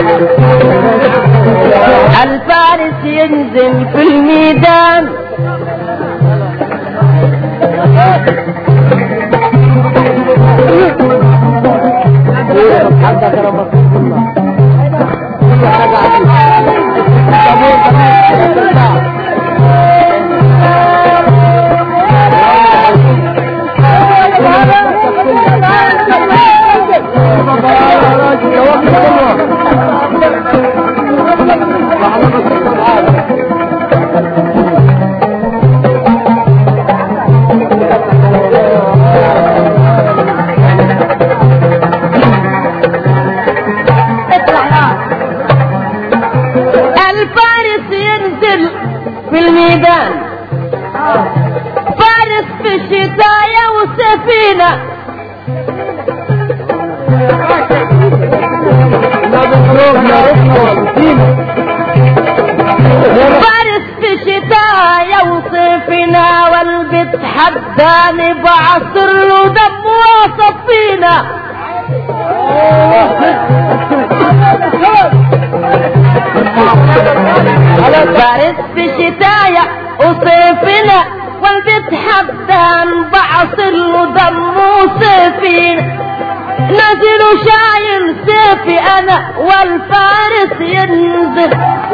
الفارس ينزل في الميدان الفارس ينزل في الميدان فارس في الشتاية وسفينة فارس في شتاية وسفينة والبت حداني بعصر له دم وصفينة فارس في شتاية وصيفنا والبت حدان بعصر له دم وسفينة نزل شايل سيفي انا والفارس ينزل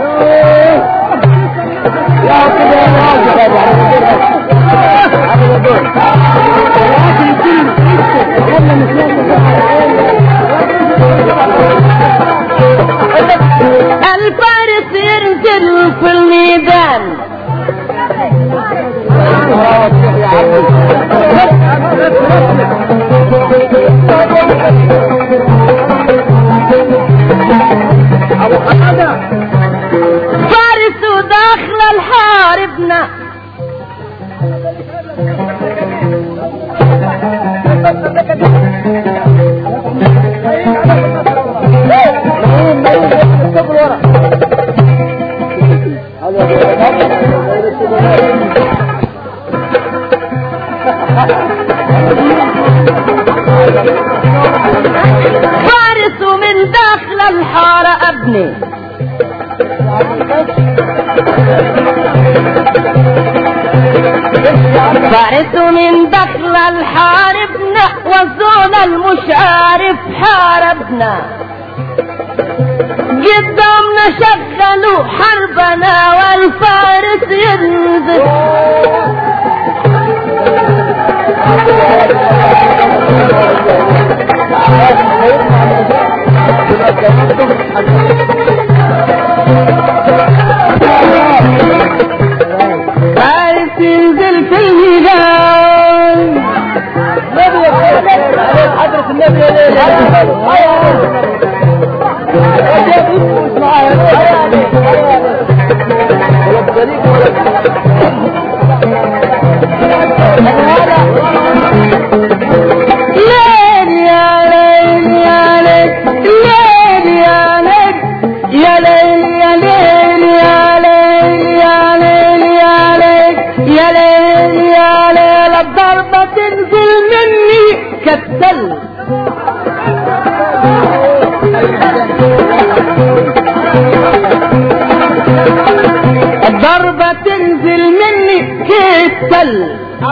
الفارس ينزل في الميدان فارس داخل الحاربنا فارس من داخل الحارة ابني فارس من دخل الحاربنا وزون المشارف حاربنا قدامنا شغلوا حربنا والفارس ينزل فارس ينزل في الميدان حضرة النبي ليل يا ليل يا ليل ليل يا ليل يا ليل يا ليل يا ليل يا ليل يا ليل يا ليل يا ليل الضربة تنزل مني كالثلج الضربة تنزل مني كالثلج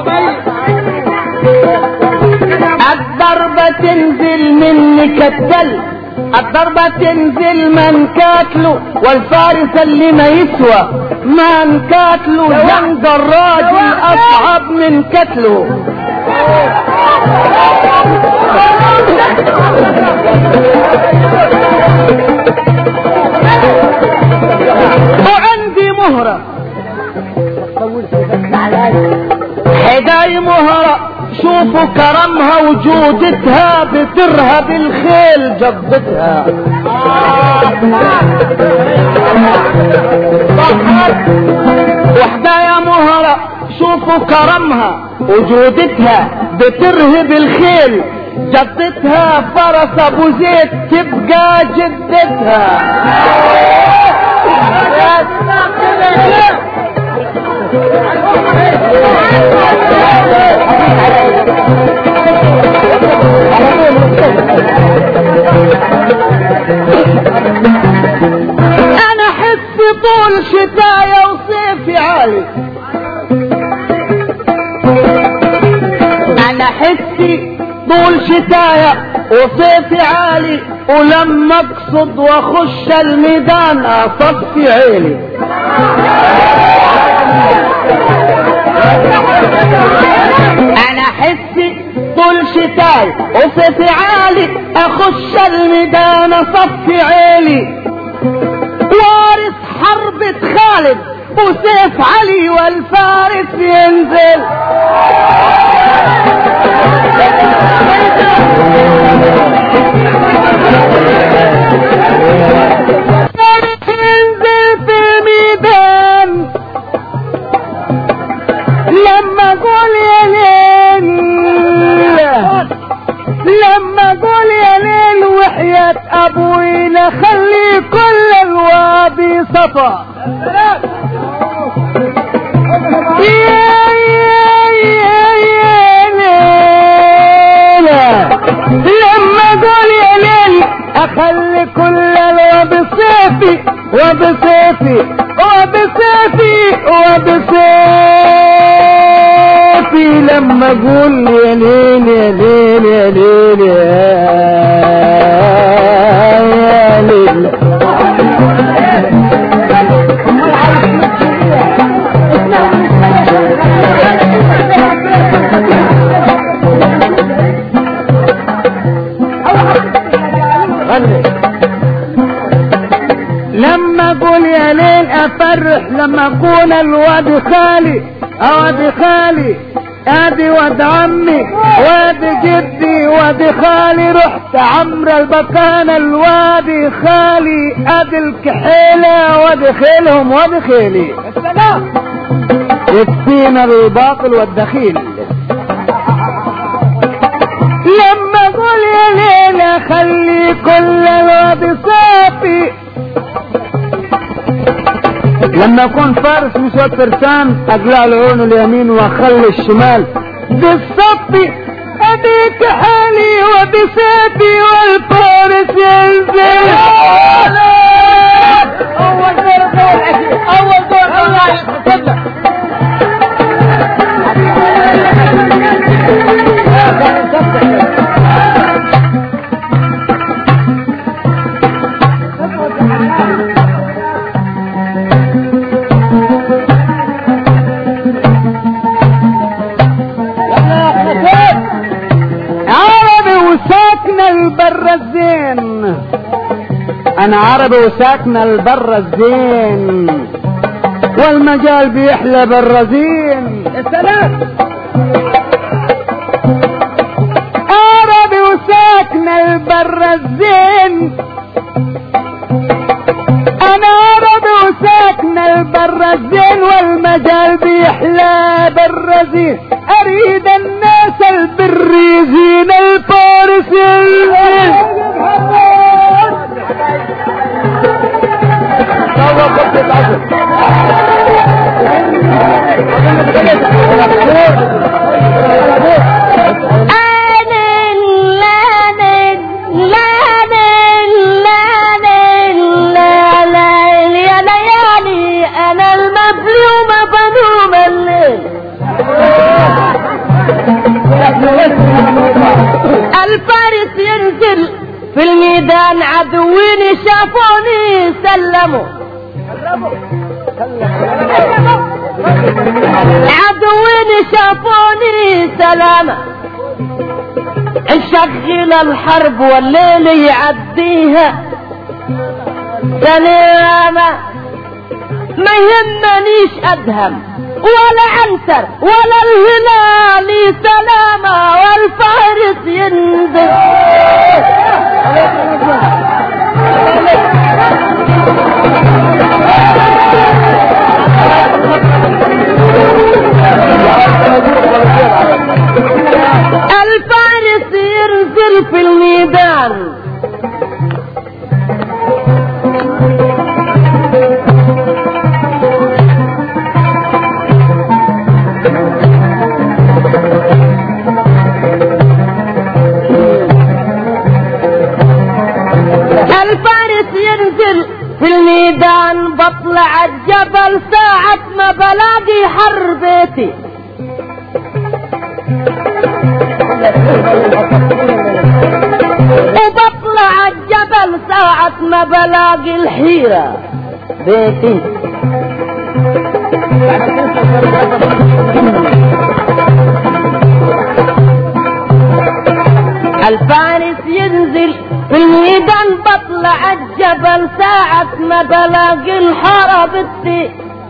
الضربة تنزل مني كالدل الضربة تنزل من كاتله والفارس اللي ما يسوى من كاتله جنب الراجل أصعب من كتله وعندي مهرة حداي مهرة شوفوا كرمها وجودتها بترهب الخيل جبتها وحدايا مهرة شوفوا كرمها وجودتها بترهب الخيل جدتها فرس ابو زيد تبقى جدتها طول شتايا وصيفي عالي انا حسي طول شتايا وصيفي عالي ولما اقصد واخش الميدان اصفي عيني انا حسي طول شتاي وصيفي عالي اخش الميدان اصفي عيني وارث حربة خالد وسيف علي والفارس ينزل ينزل في الميدان لما اقول يا ليل لما اقول يا ليل وحياة ابوي نخلي كل الوادي صفا يا يا يا يا ليلى لما اقول يا ليل اخلي كل الوادي صيفي وبسيفي وبسيفي وبسيفي لما اقول يا ليل يا ليل يا ليل يا ليل لما اقول يا ليل افرح لما اكون الواد خالي واد خالي ادي واد عمي واد جدي واد خالي رحت عمرو البكان الوادي خالي ادي الكحيلة واد خيلهم واد خيلي يكفينا الباطل والدخيل لما اقول يا ليلى خلي كل الواد صافي لما اكون فارس مش فرسان اقلع العون اليمين واخلي الشمال بالصفي اديك حالي وبسيفي والفارس ينزل اول دور اول دور الله يتقبل عربي وساكن البر الزين انا عربي وساكن البر الزين والمجال بيحلى بالرزين السلام عربي وساكن البر الزين انا عربي وساكن البر الزين والمجال بيحلى بالرزين اريد الناس البريزين الفارسين انا المظلومة بنوم الليل الفارس ينزل في الميدان عدوين شافوني سلموا عدوين شافوني سلامة نشغل الحرب والليل يعديها سلامة ما يهمنيش ادهم ولا عنتر ولا الهلال سلامة والفارس ينزل الفارس ينزل في الميدان الفارس ينزل في الميدان بطلع الجبل ساعة ما بلاقي حربتي وبطلع الجبل ساعة ما بلاقي الحيرة بيتي الفارس ينزل في الميدان بطلع الجبل ساعة ما بلاقي الحرب التي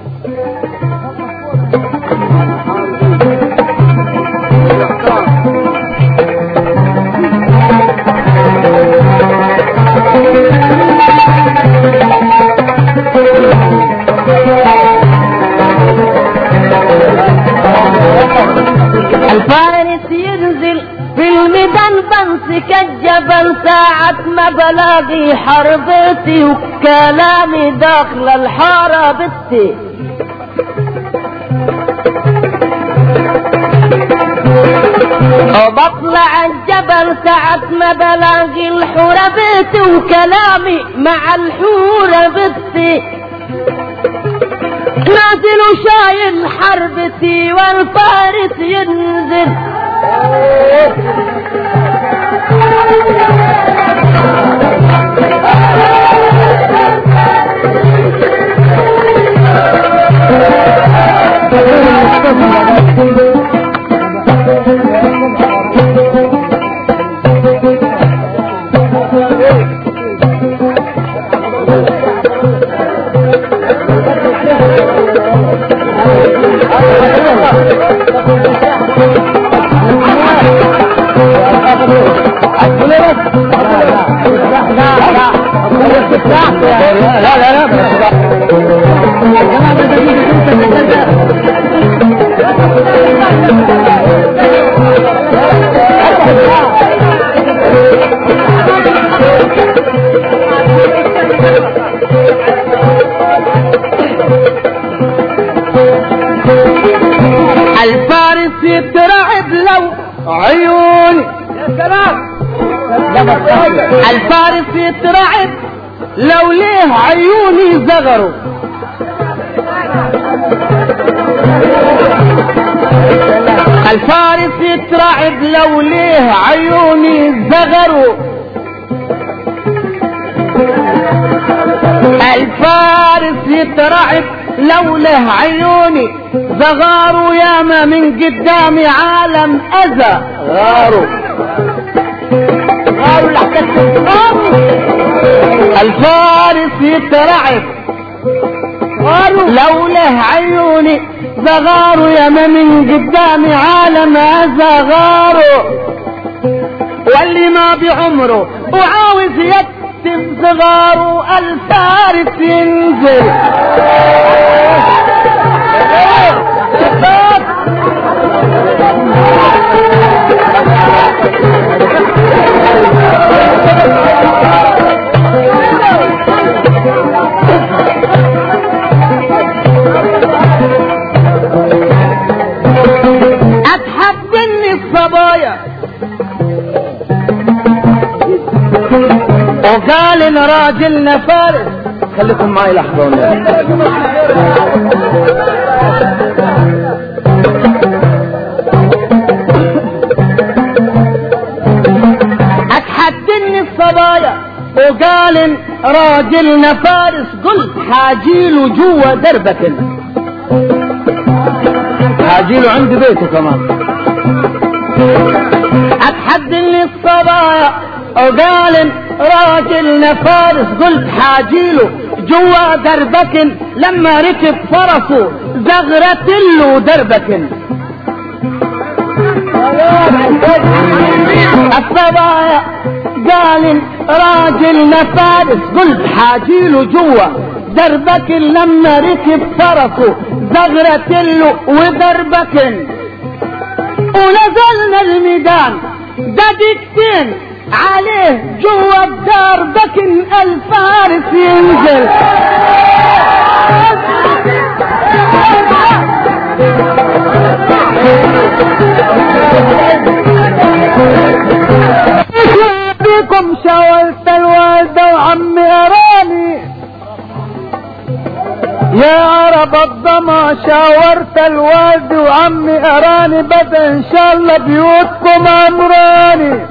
الفارس ينزل في الميدان بمسك الجبل ساعة ما بلاقي حربتي وكلامي داخل الحربتي وبطلع الجبل ساعة ما بلاقي الحربتي وكلامي مع الحربتي نازل وشايل حربتي والفارس ينزل لا لا لا الفارس يترعب لو عيوني يا سلام الفارس يترعب لو ليه عيوني زغروا الفارس يترعب لو ليه عيوني زغروا الفارس يترعب لو له عيوني زغاروا ياما من قدامي عالم اذى غاروا غاروا لحكت الفارس يترعب غاروا لو له عيوني زغاروا ياما من قدامي عالم اذى غاروا واللي ما بعمره وعاوز يكتب صغاره الفارس ينزل اتحدني الصبايا وقال ان راجلنا فارس خليكم معي لحظة والله. اتحدني الصبايا وقال ان راجلنا فارس قلت حاجيله جوا دربك حاجيله عند بيته كمان اتحدني الصبايا وقال راجلنا فارس قلت حاجيله جوا دربكن لما ركب فرسه زغرت له دربكن الصبايا قال راجلنا فارس قلت حاجيله جوا دربكن لما ركب فرسه زغرت له ودربكن ونزلنا الميدان دقيقتين عليه جوا الدار بكن الفارس ينزل بكم شاولت الوالدة وعمي أراني يا عرب الضما شاورت الوالد وعمي اراني بدا ان شاء الله بيوتكم امراني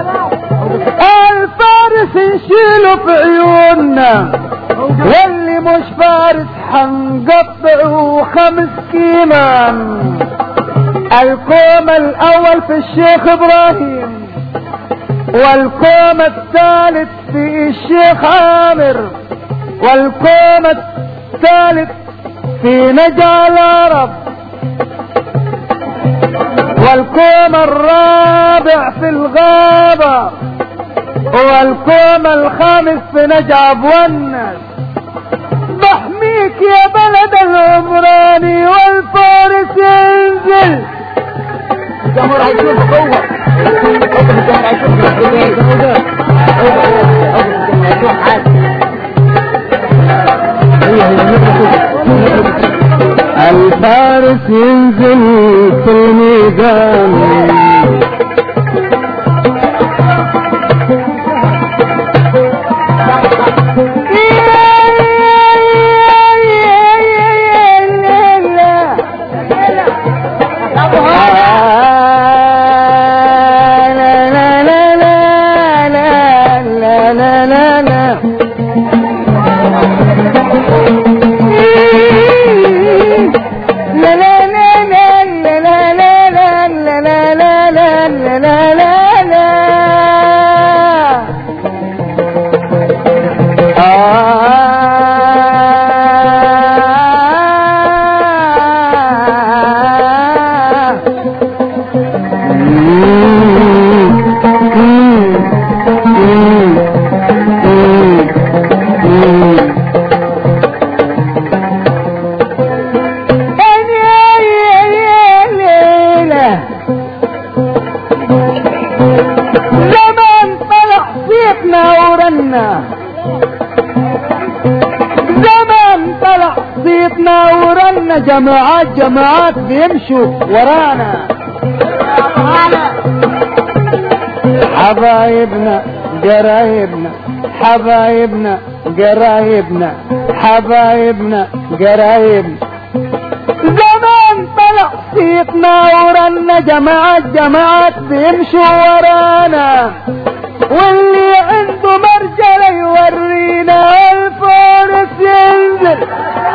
الفارس نشيله في عيوننا واللي مش فارس حنقطعه خمس كيمان الكوم الاول في الشيخ ابراهيم والكوم الثالث في الشيخ عامر والكوم الثالث في نجع العرب والكوم الرابع في الغابة والكوم الخامس في نجع بونس بحميك يا بلد العمراني والفارس ينزل الجمهور هيشوف جوه الجمهور هيشوف حاجه الفارس ينزل في الميدان زمان طلع صيتنا ورنا زمان طلع صيتنا ورنا جماعات جماعات بيمشوا ورانا حبايبنا قرايبنا حبايبنا قرايبنا حبايبنا قرايبنا زمان طلع صيتنا ورنا جماعات جماعات بيمشوا ورانا واللي عنده مرجلة يورينا الفارس ينزل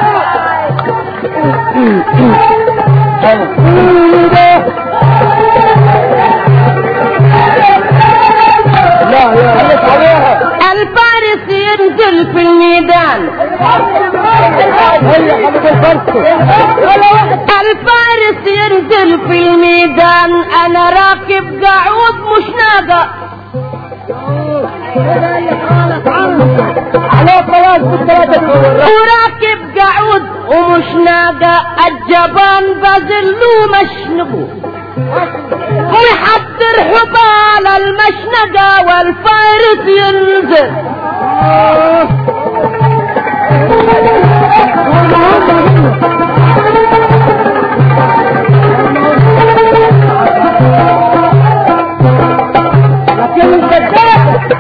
لا يا خليك عليها الفارس ينزل في الميدان هي خليك الفرس الفارس ينزل في الميدان انا راكب قعود مش ناقة على خلاص بالثلاثة وراكب قعود ومش ناقة الجبان بذلو مشنقه ويحضر حبال المشنقة والفارس ينزل لكن الكذاب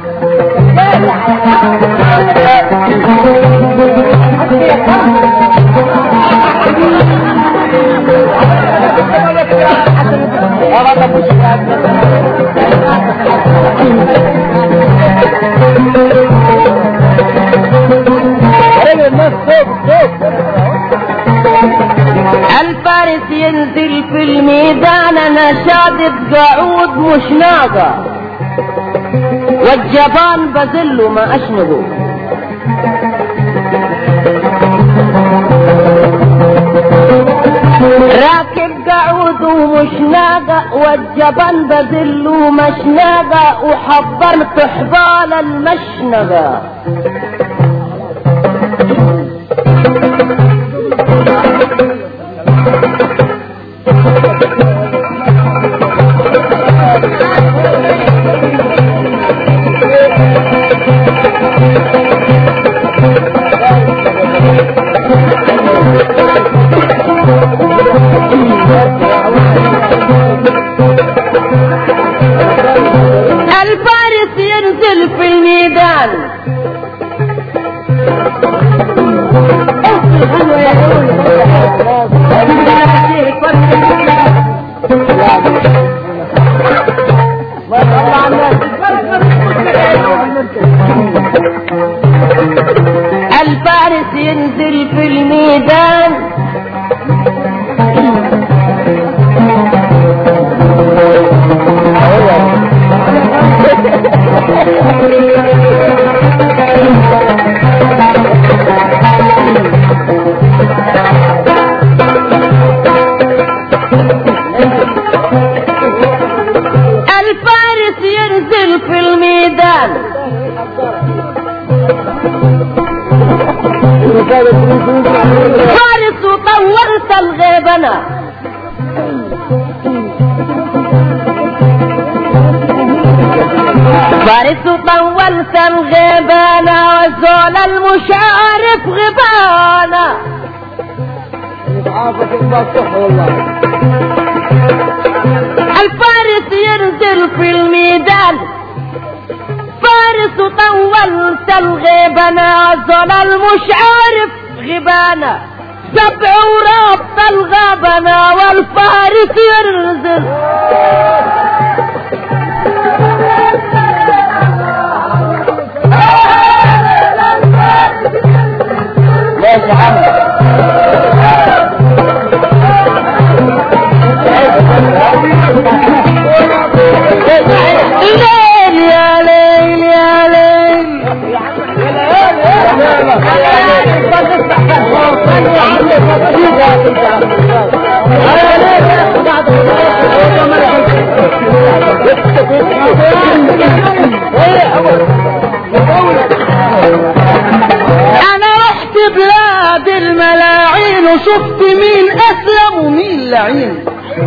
الفارس ينزل في الميدان انا شادد قعود مش ناقة والجبان بذله ما اشنقه راكب قعود ومش ناقة والجبن بذله مش ناقة وحضرت حبال المشنقة الفارس ينزل في الميدان الفارس ينزل في الميدان الفارس ينزل في الميدان فارس وطورت الغيبنة فارس وطولت الغيبانة وزول المشارف غبانة الفارس ينزل في الميدان فارس طولت الغيبنة زول المشعرف غبانة سبع ورابط الغبنة والفارس ينزل ماشي حمد ليل يا ليل يا ليل انا رحت بلاد الملاعين وشفت مين اسلم ومين لعين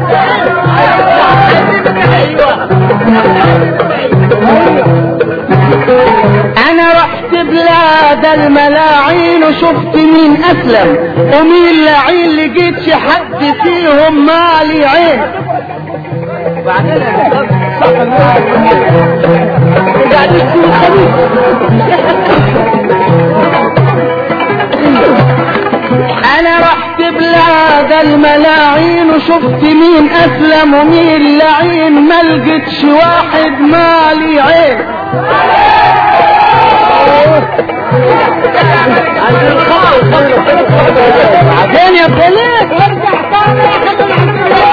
انا رحت بلاد الملاعين وشفت مين اسلم ومين لعين لقيتش حد فيهم مالي عين انا رحت بلاد الملاعين وشفت مين اسلم ومين لعين ما لقيتش واحد مالي عين بعدين يا بليك ارجع تاني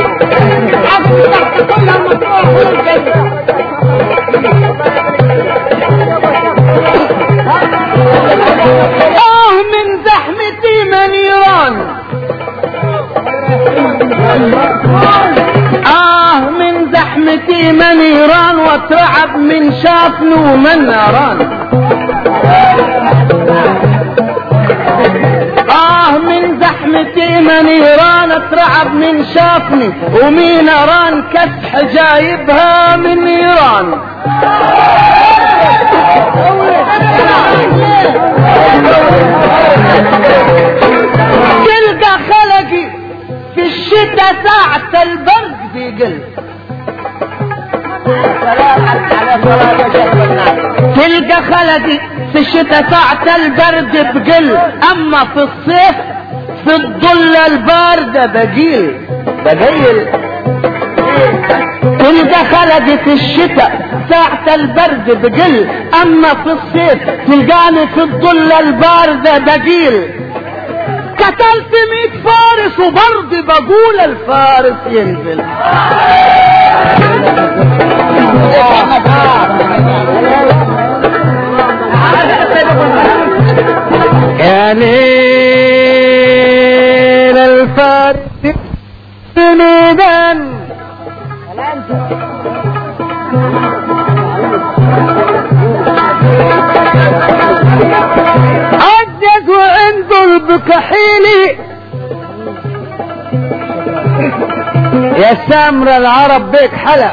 اه من زحمتي من يران آه من زحمتي من يران واترعب من شافني ومن ناران آه من زحمتي من يران اترعب من شافني ومين ناران كسح جايبها من ايران تلقى خلقي في الشتاء ساعة البرد بيقل تلقى خلقي في الشتاء ساعة البرد بقل اما في الصيف في الظلة الباردة بقيل بقيل تلقى خلقي في الشتاء ساعة البرد بقل اما في الصيف تلقاني في الظلة الباردة بقيل قتلت ميت فارس وبرضه بقول الفارس ينزل يا ليل الفارس ميدان عجز وعنده البكحيلي يا سامر العرب بيك حلق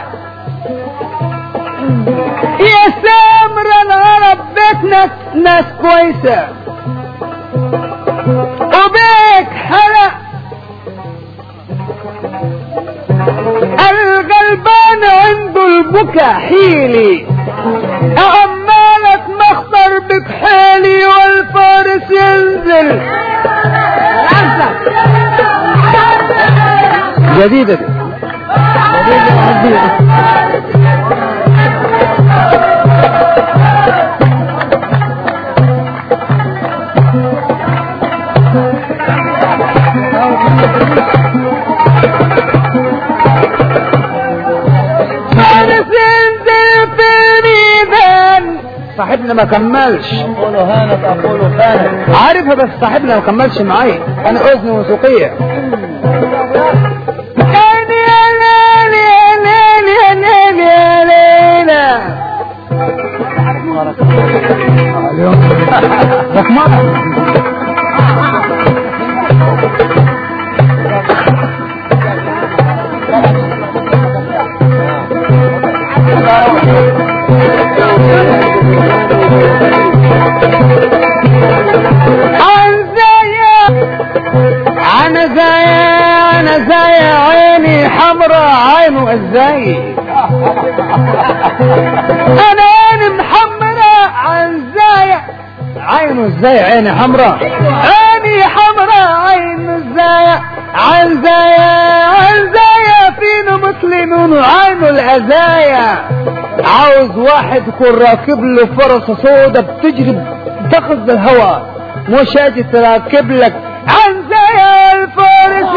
يا سامر العرب بيك ناس, ناس كويسة وبيك حلق الغلبان عنده البكا حيلي عمالك مخطر بك حالي والفارس ينزل جديدة دي فارس انزل في الميدان صاحبنا ما كملش أقول هانت أقول خانت عارفها بس صاحبنا ما كملش معايا انا اذن موسيقيه عيني يا ليل يا ليل يا ليل يا ليلى لك مرة عن زيا انا زي انا زي عيني حمراء عينه ازاي انا عيني محمرة عن زايا عينه ازاي عيني حمراء عيني حمرة عين الزايا عن زي عن زي فينا مسلمون وعينه الازايا عاوز واحد يكون راكب له فرس سودة بتجري تاخذ بالهواء مش هاجي تراكب لك عن زي الفارس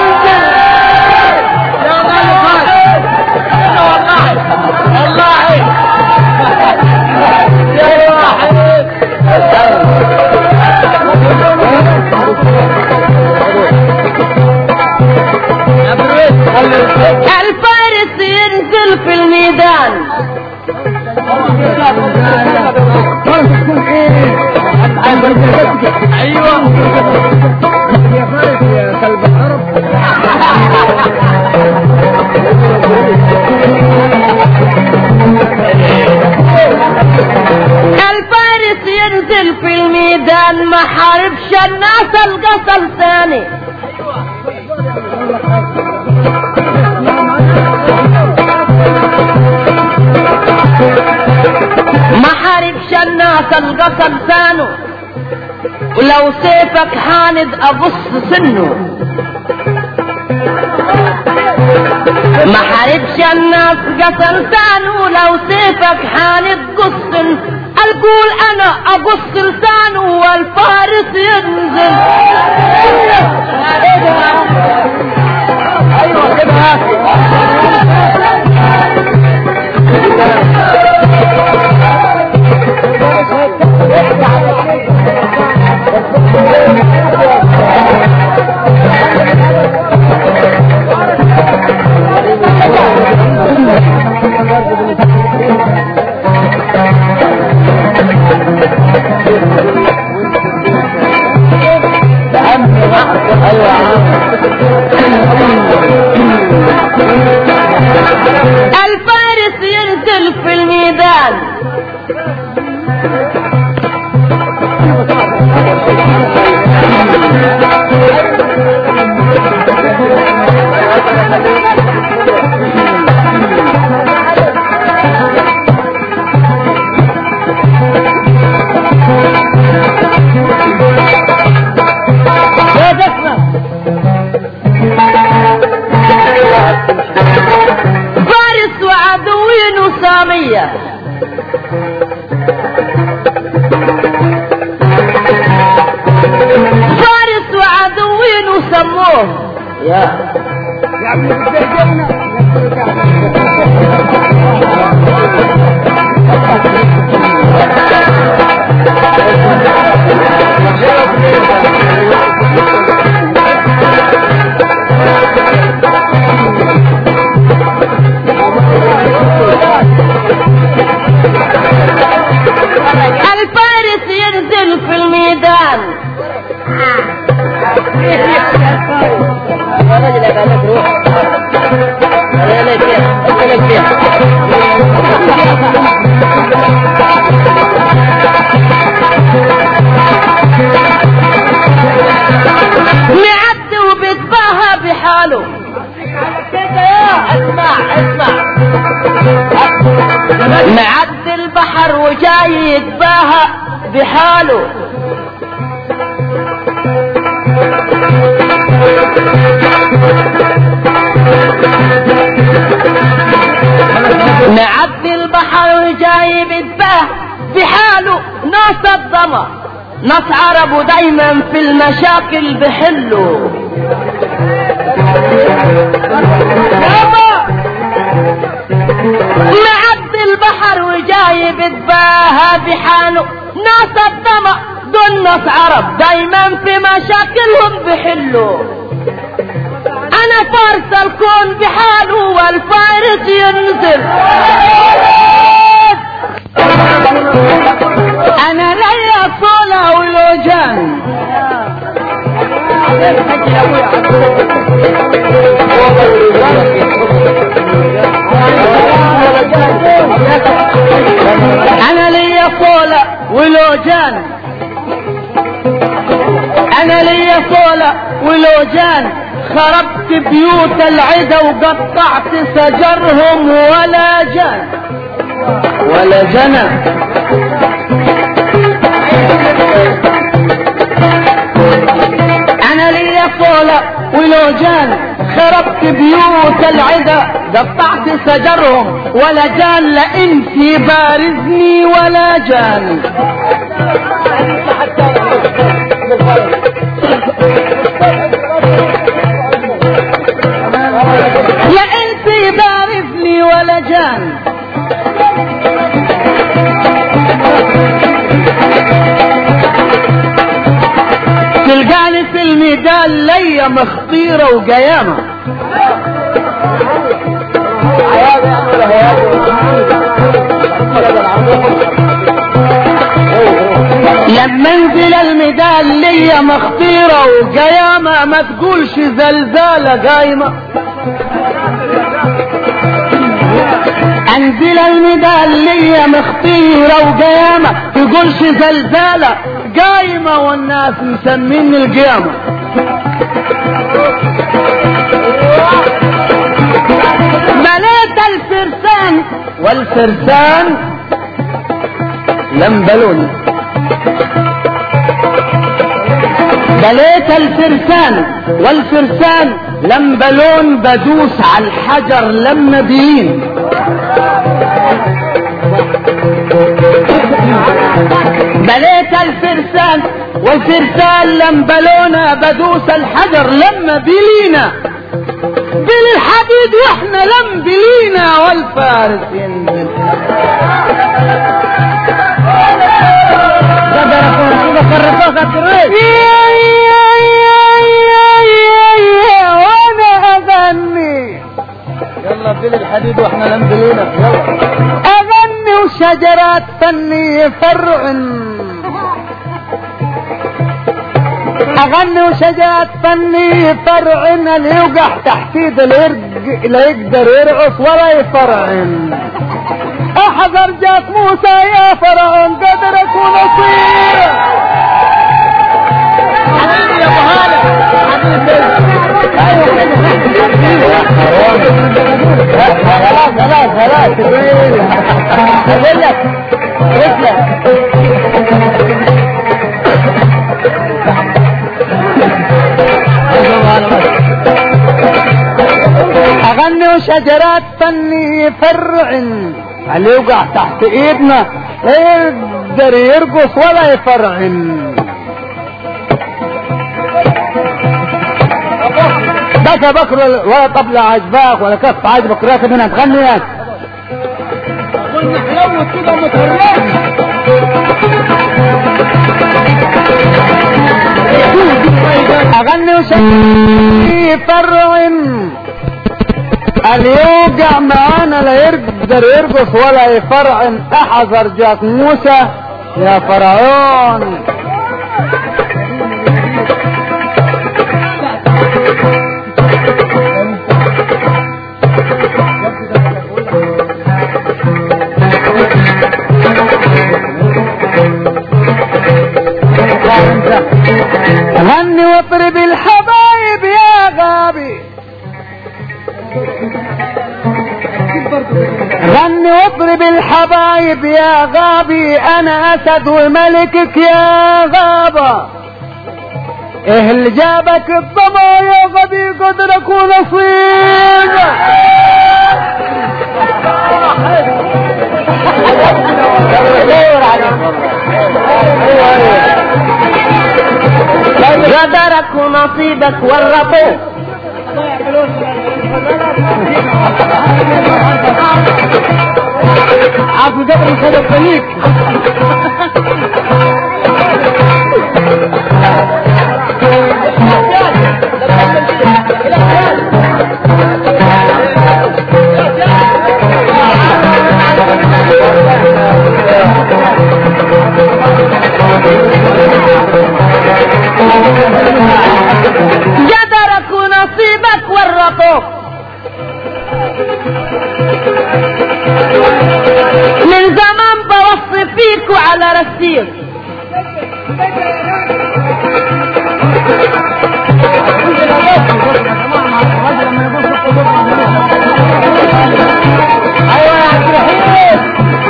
الفارس ينزل في الميدان ايوه يا فارس يا كلب العرب الفارس ينزل في الميدان ما حاربش الناس القصر ثاني ما حاربش الناس القصر ثاني ولو سيفك حاند ابص سنه ما حاربش الناس قصر ثاني ولو سيفك حاند قص القول انا ابص لسانه والفارس ينزل ايوه كده هاتي الفارس ينزل في الميدان فارس وعدوين وسامية فارس وعدوين وسموه يا يا ابني بتبهدلنا الفارس ينزل في الميدان معد وبيتباهى بحاله اسمع اسمع معد البحر وجاي يتباهى بحاله معدي البحر وجايب الباه بحاله ناس الضمى ناس عرب دايما في المشاكل بحلوا معدي البحر وجايب الباه بحاله ناس الضمى دول ناس عرب دايما في مشاكلهم بحلوا انا فارس الكون بحاله والفارس ينزل انا ليا صولة ولوجان انا ليا صولة ولوجان انا ليا صولة ولوجان خربت بيوت العدا وقطعت سجرهم ولا جان ولا جنى انا ليا صولة ولوجان خربت بيوت العدا قطعت سجرهم ولا جان لانتي بارزني ولا جان لا انت بارزني ولا جان تلقاني في الميدان ليا مخطيرة وقيامة لما انزل الميدان ليا مخطيرة وقيامة ما تقولش زلزالة قايمة انزل الميدان ليا مخطيرة وقيامة تقولش زلزالة قايمة والناس مسمين القيامة بنيت الفرسان والفرسان لم بلوني بليت الفرسان والفرسان لم بلون بدوس على الحجر لما بين بليت الفرسان والفرسان لم بلونا بدوس الحجر لما بلينا بالحديد واحنا لم بلينا والفارس ينزل وانا اغني يلا بيل الحديد واحنا لم بلينا يلا اغني وشجرات فني فرع اغني وشجرات فني فرع اللي يوقع تحتيد الارج لا يقدر يرقص ولا يفرعن احذر جاك موسى يا فرعون قدرك ونصير حبيبي يا ابو هاله خلاص خلاص خلاص اقول لك رجلك اغني وشجرات فني فرع اللي يوقع تحت ايدنا لا يقدر يرقص ولا يفرعن بس يا بكر ولا طبلة عجباك ولا كف عجبك راكب هنا تغني يعني قلنا حلوت كده متهرب اغني وشجرات فرع اللي يوقع معانا لا يقدر يرقص ولا يفرعن احذر جاك موسى يا فرعون غني واطرب الحبايب يا غابي غني واطرب الحبايب يا غابي انا اسد وملكك يا غابة ايه اللي جابك الضما يا غبي قدرك ونصيب قدرك ونصيبك ورطوه عبد جبر الخلق خليك قدرك ونصيبك ورطوك من زمان بوصي فيك وعلى رسيك ايوه يا عبد الرحيم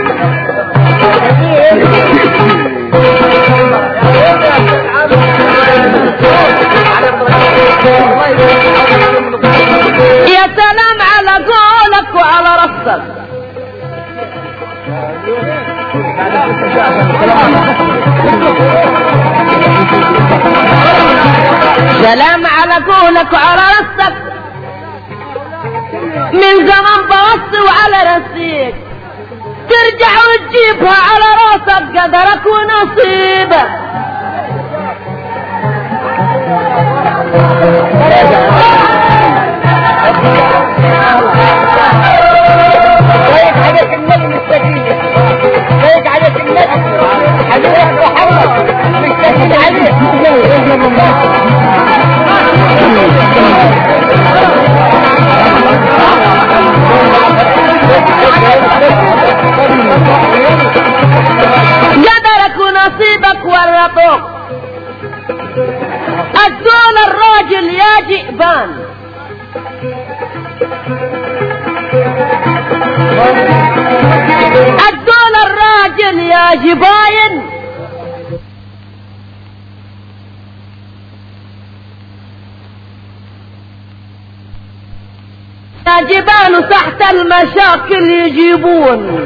يا سلام على قولك وعلى رصك سلام على قولك وعلى رصك من زمان بوصي وعلى رسيك ترجع وتجيبها على راسك قدرك ونصيبك رايك عليك النبي مستقيم رايك عليك النبي حبيبك محمد مستقيم عليك قدرك ونصيبك ورطوك الدول الراجل يا جئبان الدول الراجل يا جباين يا جبال تحت المشاكل يجيبون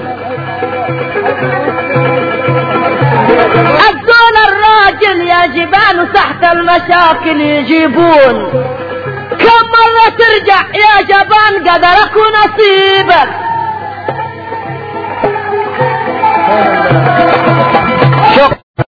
الدول الراجل يا جبال تحت المشاكل يجيبون كم مرة ترجع يا جبان قدرك ونصيبك